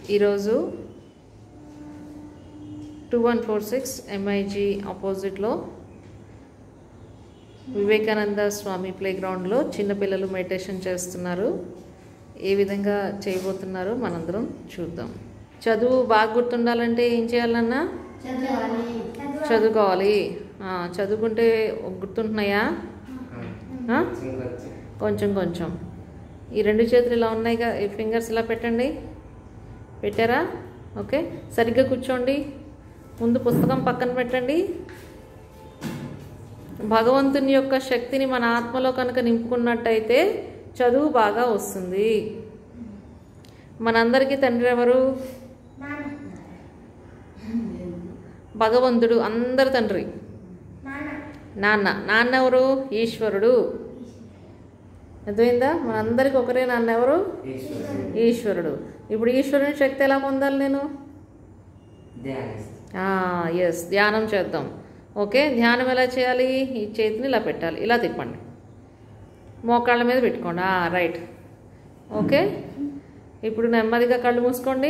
ఈరోజు two one four six MIG ఆపోజిట్లో వివేకానంద స్వామి play గ్రౌండ్లో చిన్నపిల్లలు మెడిటేషన్ చేస్తున్నారు ఏ విధంగా చేయబోతున్నారో మనందరం చూద్దాం చదువు బాగా గుర్తుండాలంటే ఏం చేయాలన్నా చదువుకోవాలి ఆ, చదువుకుంటే గుర్తుంటున్నాయా ఆ? కొంచెం కొంచెం ఈ రెండు చేతులు ఇలా ఉన్నాయి కదా ఈ ఫింగర్స్ ఇలా పెట్టండి పెట్టారా ఓకే సరిగ్గా కూర్చోండి ముందు పుస్తకం పక్కన పెట్టండి భగవంతుని యొక్క శక్తిని మన ఆత్మలో కనుక నింపుకున్నట్టయితే చదువు బాగా వస్తుంది మనందరికీ తండ్రి ఎవరు భగవంతుడు అందరి తండ్రి నాన్న నాన్న ఎవరు ఈశ్వరుడు అర్థమైందా మనందరికి ఒకరే నాన్న ఎవరు ఈశ్వరుడు ఇప్పుడు ఈశ్వరుని శక్తి ఎలా పొందాలి నేను ఎస్ ధ్యానం చేద్దాం ఓకే ధ్యానం ఎలా చేయాలి ఈ చేతిని ఇలా పెట్టాలి ఇలా తిప్పండి మోకాళ్ళ మీద పెట్టుకోండి రైట్ ఓకే ఇప్పుడు నెమ్మదిగా కళ్ళు మూసుకోండి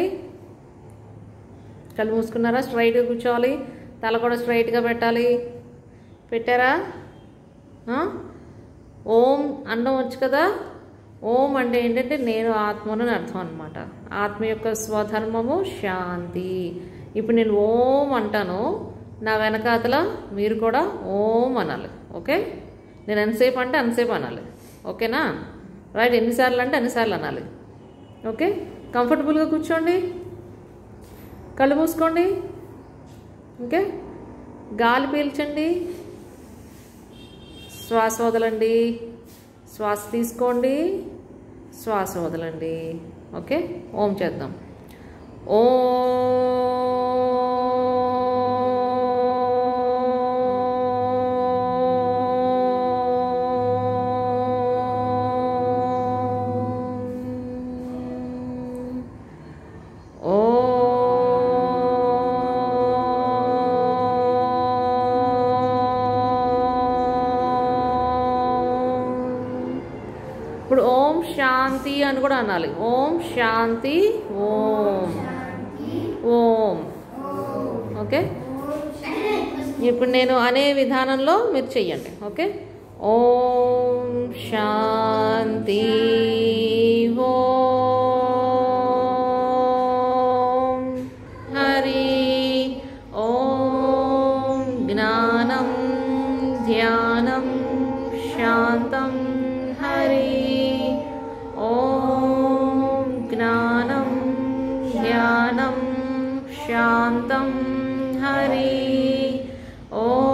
కళ్ళు మూసుకున్నారా స్ట్రైట్గా కూర్చోవాలి తల కూడా స్ట్రైట్గా పెట్టాలి పెట్టారా ఆ? ఓం అన్నం వచ్చు కదా ఓం అంటే ఏంటంటే నేను ఆత్మను అని అర్థం అనమాట ఆత్మ యొక్క స్వధర్మము శాంతి ఇప్పుడు నేను ఓం అంటాను నా వెనకాతల మీరు కూడా ఓం అనాలి ఓకే నేను ఎంతసేపు అంటే అంతసేపు అనాలి ఓకేనా రైట్ ఎన్నిసార్లు అంటే అన్నిసార్లు అనాలి ఓకే కంఫర్టబుల్గా కూర్చోండి కళ్ళు మూసుకోండి ఓకే గాలి పీల్చండి శ్వాస వదలండి శ్వాస తీసుకోండి శ్వాస వదలండి ఓకే ఓం చేద్దాం ఓం ఇప్పుడు ఓం శాంతి అని కూడా అనాలి ఓం శాంతి ఓం ఓం ఓకే ఇప్పుడు నేను అనే విధానంలో మీరు చెయ్యండి ఓకే ఓం శాంతి ఓం హరి ఓం జ్ఞానం ధ్యానం శాంతం హరి ఓం జ్ఞానం ధ్యానం శాంతం హరి ఓం